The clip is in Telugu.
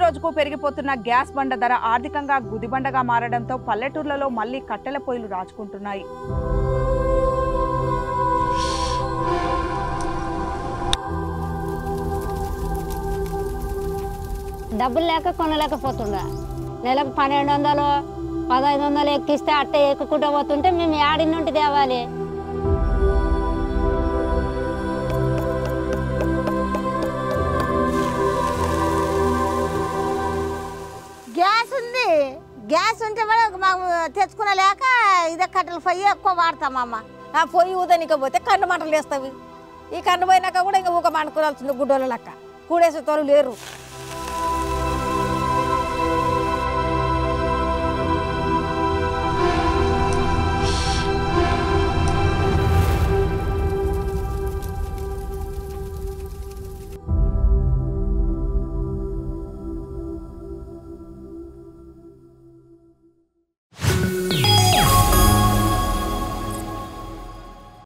రోజుకు పెరిగిపోతున్న గ్యాస్ బండ ధర ఆర్థికంగా గుదిబండగా మారడంతో పల్లెటూర్లలో మళ్లీ కట్టెల పొయ్యిలు రాజుకుంటున్నాయి డబ్బులు లేక కొనలేకపోతుండా నెలకు పన్నెండు వందలు పదహైదు వందలు ఎక్కిస్తే అట్టే ఎక్కుకుంటూ పోతుంటే మేము యాడి నుండి తేవాలి గ్యాస్ ఉంది గ్యాస్ ఉంటే కూడా మాకు తెచ్చుకునే లేక ఇదే కట్టెల పొయ్యి ఎక్కువ వాడతామమ్మ ఆ పొయ్యి ఊదనికపోతే కన్ను మంటలు వేస్తావి ఈ కన్ను పోయినాక కూడా ఇంకా ఊక మండుకోవాల్సింది గుడ్డోళ్ళ లెక్క కూడేసే తోలు లేరు